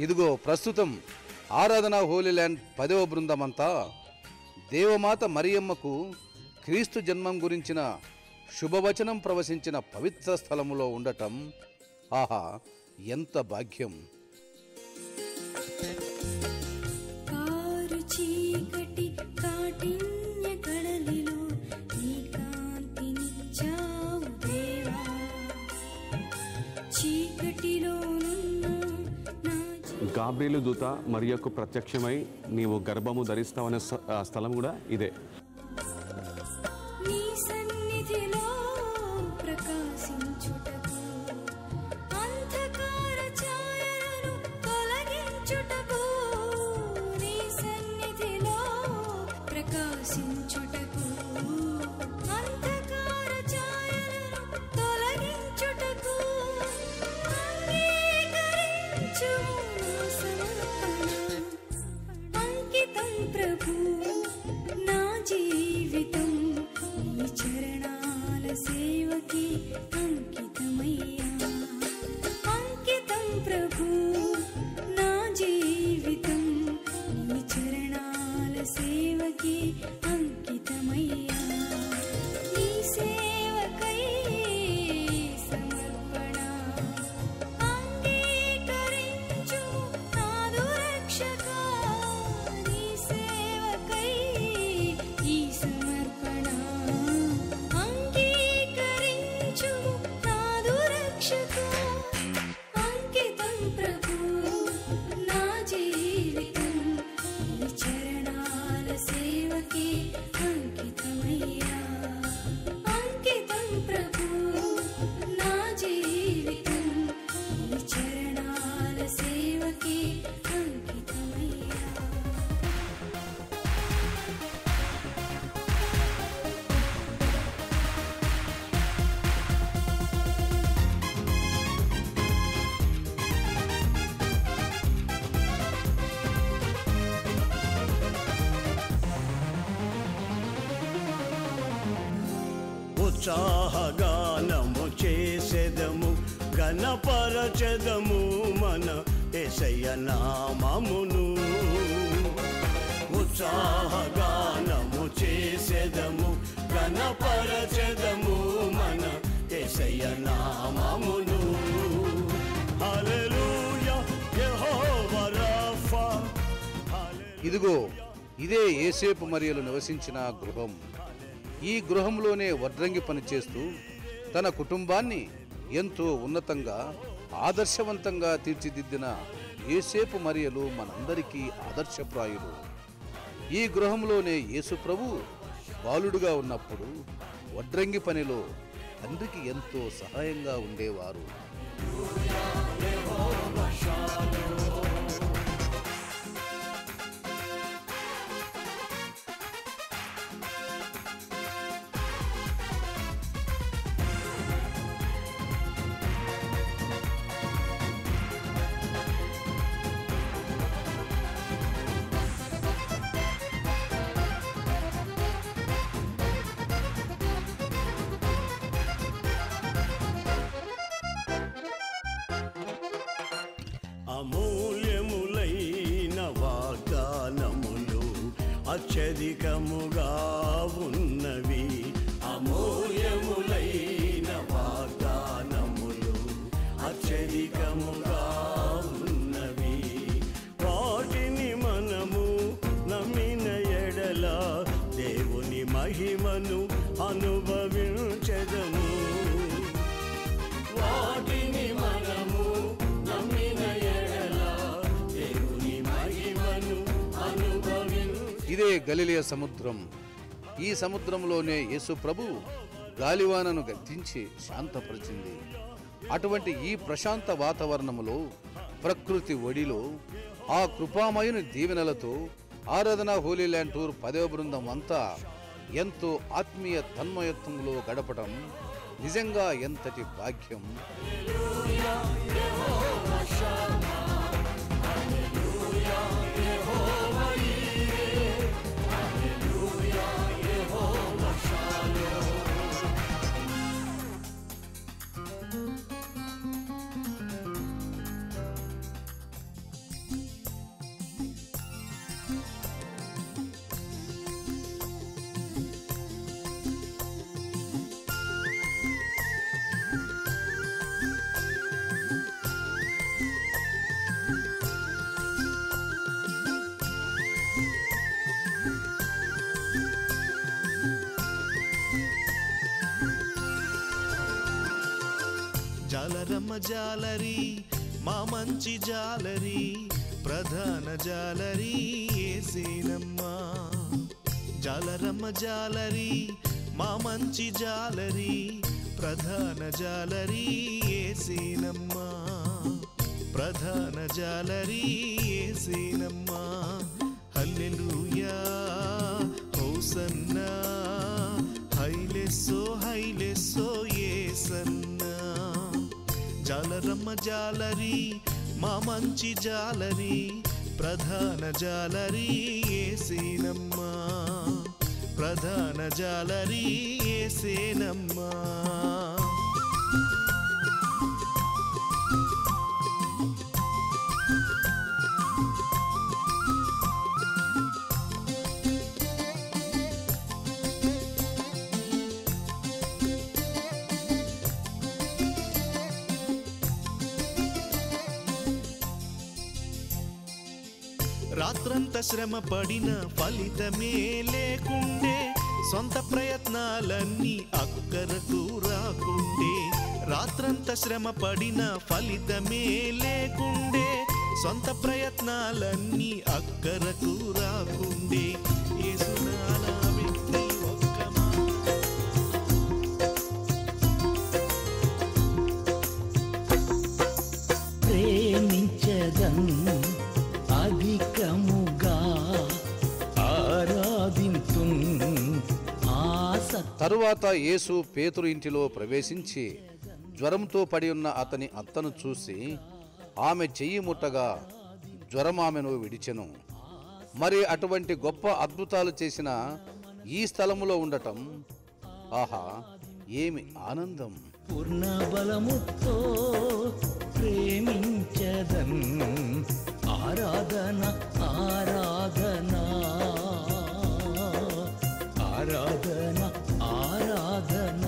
ఇదిగో ప్రస్తుతం ఆరాధన హోలీ ల్యాండ్ పదవ బృందమంతా దేవమాత మరియమ్మకు క్రీస్తు జన్మం గురించిన శుభవచనం ప్రవశించిన పవిత్ర స్థలములో ఉండటం ఆహా ఎంత భాగ్యం కారు చీకటి కాఠిన్య కడలిలో నీ కాంతినిచ్చావు దేవా చీకటిలోనున్న నా జీ- గాబ్రియలు దూత మరియకు ప్రత్యక్షమై నీవు గర్భము ధరిస్తావనే స- ఆ స్థలం కూడా ఇదే నీ సన్నిధిలో ప్రకాశించుటకు అంధకార ఛాయలను తొలగించుటకు నీ సన్నిధిలో ప్రకాశించుటకు అంధకార ఛాయలను తొలగించుటకు అంగీకరించు నా సమర్పణ అంకితం ప్రభు నా జీవితం నీ చరణాల సేవకి అంకితమయ్యా అంకితం ప్రభు నా జీవితం నీ చరణాల సేవకి అంకితమయ్యా నీ సేవకై సమర్పణ అంగీకరించు నాదు రక్షకా నీ సేవకై ఈ సమర్పణ అంగీకరించు నాదు రక్షకా అంకితం ప్రభు నా జీవితం నీ చరణాల సేవకి అంకితమయ్యా అంకితం ప్రభు నా జీవితం నీ చరణాల సేవకి అంకితమయ్యా ఉత్సాహగానము చేసెదము గణపరచెదము మన ఎసయ్య నామమును ఉత్సాహగానము చేసెదము గణపరచెదము మన ఎసయ్య నామమును హల్లెలూయా యెహోవా రాఫా హల్లెలూయా ఇదిగో ఇదే ఏసేపు మరియలు నివసించిన గృహం ఈ గృహంలోనే వడ్రంగి పనిచేస్తూ తన కుటుంబాన్ని ఎంతో ఉన్నతంగా ఆదర్శవంతంగా తీర్చిదిద్దిన ఏసేపు మరియలు మనందరికీ ఆదర్శప్రాయులు ఈ గృహంలోనే యేసు ప్రభు బాలుడుగా ఉన్నప్పుడు వడ్రంగి పనిలో తండ్రికి ఎంతో సహాయంగా ఉండేవారు అమూల్యములైన వాగ్దానములు అత్యధికముగా ఉన్నవి అమూల్యములైన వాగ్దానములు అత్యధికముగా ఉన్నవి వాటిని మనము నమ్మిన ఎడల దేవుని మహిమను అనుభవించదము వాటిని మనము నమ్మిన ఎడల దేవుని మహిమను అనుభవించ ఇదే గలిలియ సముద్రం ఈ సముద్రంలోనే యేసు ప్రభు గాలివానను గద్దించి శాంతపరిచింది అటువంటి ఈ ప్రశాంత వాతావరణములో ప్రకృతి ఒడిలో ఆ కృపామయుని దీవెనలతో ఆరాధన హోలీ ల్యాండ్ టూర్ పదవ బృందం అంతా ఎంతో ఆత్మీయ తన్మయత్వంలో గడపడం నిజంగా ఎంతటి భాగ్యం జాలరమ్మ జాలరి మా మంచి జాలరి ప్రధాన జాలరి ఏసేనమ్మా జాలరమ్మ జాలరి మా మంచి జాలరి ప్రధాన జాలరి ఏసేనమ్మా ప్రధాన జాలరి ఏసేనమ్మా హల్లెలూయా హోసన్నా హైలెస్సో హైలెస్సో ఏసన్నా జాలరమ్మ జాలరి మా మంచి జాలరి ప్రధాన జాలరి ఏసేనమ్మా ప్రధాన జాలరి ఏసేనమ్మా రాత్రంత శ్రమ పడిన ఫలితమే లేకుండే సొంత ప్రయత్నాలన్నీ అక్కరకు రాకుండే రాత్రంత శ్రమ పడిన ఫలితమే లేకుండే సొంత ప్రయత్నాలన్నీ అక్కరకు రాకుండే యేసునాల వ్యక్తి ఒక్క మాట ప్రేమించదన్ అధికముగా ఆరాధింతు ఆస తరువాత యేసు పేతురు ఇంటిలో ప్రవేశించి జ్వరంతో పడి ఉన్న అతని అత్తను చూసి ఆమె చెయ్యి ముట్టగా జ్వరం ఆమెను విడిచెను మరి అటువంటి గొప్ప అద్భుతాలు చేసిన ఈ స్థలములో ఉండటం ఆహా ఏమి ఆనందం పూర్ణ బలముతో ప్రేమించదన్ ఆరాధన ఆరాధన ఆరాధన ఆరాధన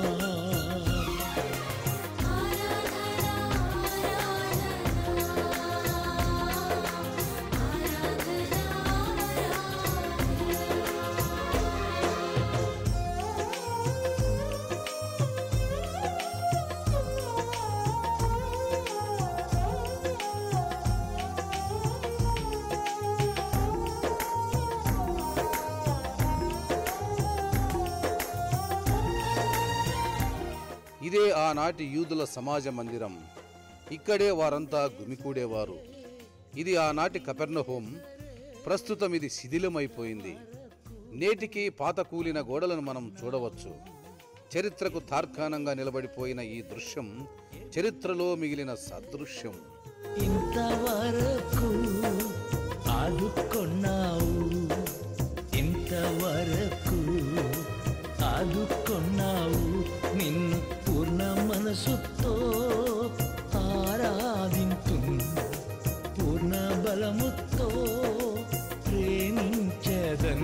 ఇదే ఆనాటి యూదుల సమాజ మందిరం ఇక్కడే వారంతా గుమికూడేవారు ఇది ఆనాటి కపెర్నహోం ప్రస్తుతం ఇది శిథిలమైపోయింది నేటికి పాత కూలిన గోడలను మనం చూడవచ్చు చరిత్రకు తార్కాణంగా నిలబడిపోయిన ఈ దృశ్యం చరిత్రలో మిగిలిన సదృశ్యం ఇంతవరకు ఆదుకున్నావు ఇంతవరకు ఆదుకున్నావు నిన్ను పూర్ణ మనసుతో ఆరాధింతు పూర్ణ బలముతో ప్రేమించదన్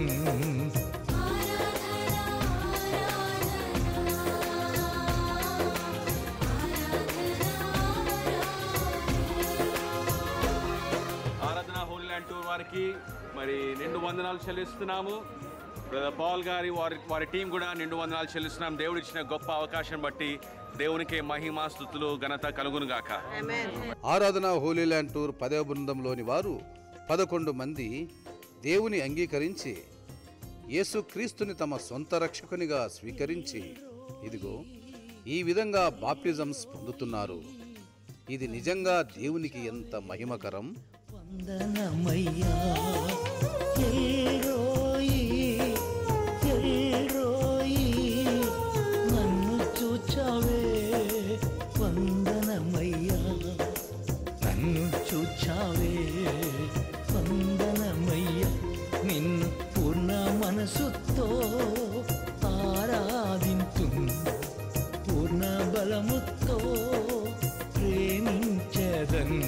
ఆరాధన హోలీ ల్యాండ్ టూర్ వారికి మరి నిండు వందనాలు చెల్లిస్తున్నాము బ్రదర్ పాల్ గారి వారి వారి టీం కూడా నిండు వందనాలు చెల్లిస్తున్నాం దేవుడు ఇచ్చిన గొప్ప అవకాశం బట్టి దేవునికి మహిమ స్థుతులు ఘనత కలుగును గాక ఆరాధన హోలీల్యాండ్ టూర్ పదవ బృందంలోని వారు పదకొండు మంది దేవుని అంగీకరించి యేసుక్రీస్తుని తమ సొంత రక్షకునిగా స్వీకరించి ఇదిగో ఈ విధంగా బాప్టిజమ్స్ పొందుతున్నారు ఇది నిజంగా దేవునికి ఎంత మహిమకరం వందనమయ్యా ఎల్రోయి ఎల్రోయి నన్ను చూచావే వందనమయ్యా నన్ను చూచావే వందనమయ్యా నిన్ను పూర్ణ మనసుతో ఆరాధింతు పూర్ణ బలముతో ప్రేమించదన్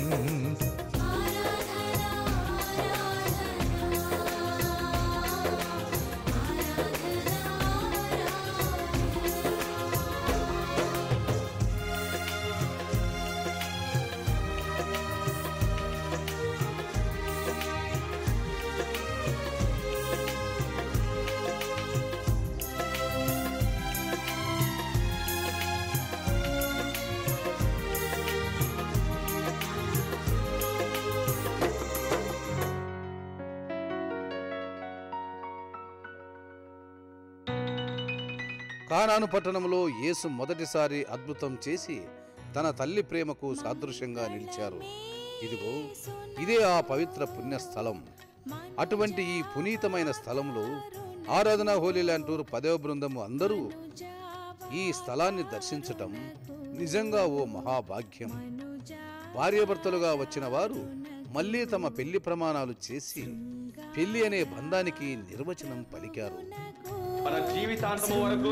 కానాను పట్టణంలో యేసు మొదటిసారి అద్భుతం చేసి తన తల్లి ప్రేమకు సాదృశ్యంగా నిలిచారు ఇదిగో ఇదే ఆ పవిత్ర పుణ్యస్థలం అటువంటి ఈ పునీతమైన స్థలంలో ఆరాధన హోలీ ల్యాండ్ టూర్ పదవ బృందము అందరూ ఈ స్థలాన్ని దర్శించటం నిజంగా ఓ మహాభాగ్యం భార్యాభర్తలుగా వచ్చిన వారు మళ్ళీ తమ పెళ్లి ప్రమాణాలు చేసి పెళ్లి అనే బంధానికి నిర్వచనం పలికారు మన జీవితాంతము వరకు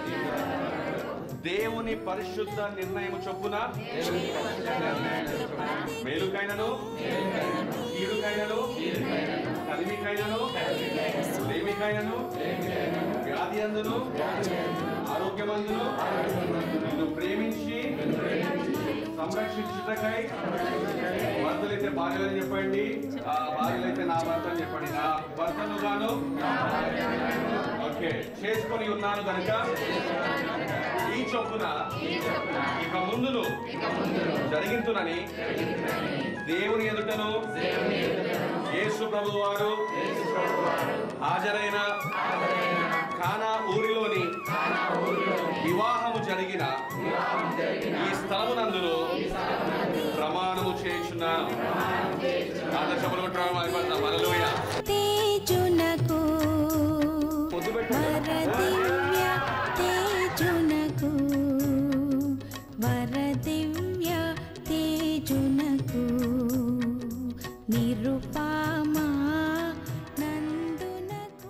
దేవుని పరిశుద్ధ నిర్ణయం చొప్పున మేలుకైనను కీడుకైనను కలిమికైనను లేమికైనను వ్యాధి అందును ఆరోగ్యమందును నిన్ను ప్రేమించి సంరక్షించుటకై భర్తలైతే భార్యలని చెప్పండి ఆ భార్యలైతే నా భర్త అని చెప్పండి నా భర్తను గాను ఓకే చేసుకొని ఉన్నాను కనుక ఈ చొప్పున ఇక ముందును జరిగింతునని దేవుని ఎదుటను యేసు ప్రభు వారు హాజరైన కానా ఊరిలోని వివాహము జరిగిన ఈ స్థలమునందును ప్రమాణము చేయుచున్నాను ఆదర్శములు కొట్టడం మనలోయ తేజునకు పొద్దు పెట్టు. వరదివ్య తేజునకు వరదివ్య తేజునకు నిరుపామా నందునకు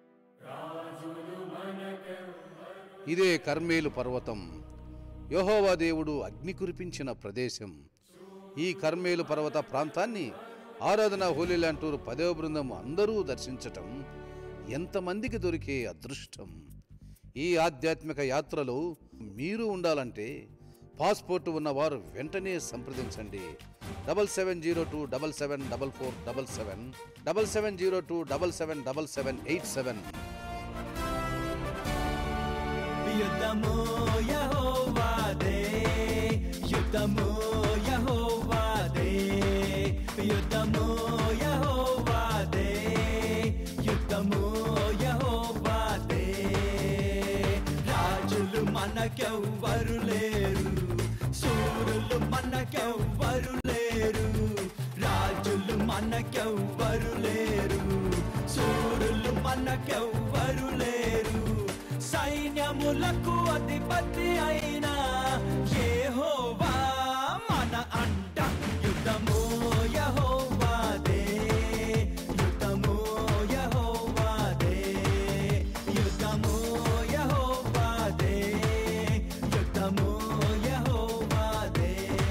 ఇదే కర్మేలు పర్వతం యెహోవా దేవుడు అగ్ని కురిపించిన ప్రదేశం ఈ కర్మేలు పర్వత ప్రాంతాన్ని ఆరాధన హోలీ ల్యాండ్ టూర్ పదవ బృందం అందరూ దర్శించటం ఎంతమందికి దొరికే అదృష్టం ఈ ఆధ్యాత్మిక యాత్రలో మీరు ఉండాలంటే పాస్పోర్ట్ ఉన్నవారు వెంటనే సంప్రదించండి double seven zero two double seven double four double seven double seven zero two double seven double seven eight seven యుద్ధము యహోవాదే యుద్ధము యహోవాదే యుద్ధము యహోవాదే యుద్ధము యహోవాదే రాజులు మనకెవ్వరు లేరు సూరులు మనకెవ్వరు లేరు రాజులు మనకెవ్వరు లేరు సూరులు మనకెవ్వరు లేరు సైన్యములకు అధిపతి అయిన యెహోవా మన అంట యుద్ధము యెహోవాదే యుద్ధము యెహోవాదే యుద్ధము యెహోవాదే యుద్ధము యెహోవాదే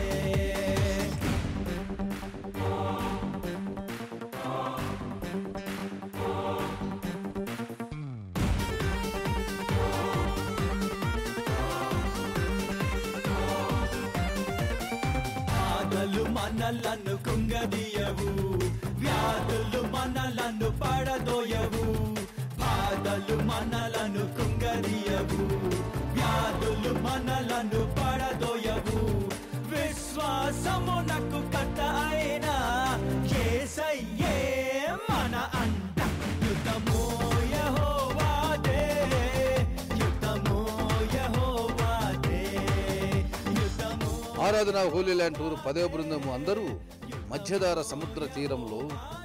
బాధలు మనలను కుంగదీయవు వ్యాధులు మనలను పడదోయవు బాధలు మనలను కుంగదీయవు వ్యాధులు మనలను పడదోయవు విశ్వాసమునకు కట్ట అయిన కేసయ్యే మన అంట యుద్ధము యెహోవాదే యుద్ధము యెహోవాదే యుద్ధము ఆరాధన హోలీ ల్యాండ్ టూర్ పదవ బృందము అందరూ మధ్యధార సముద్ర తీరంలో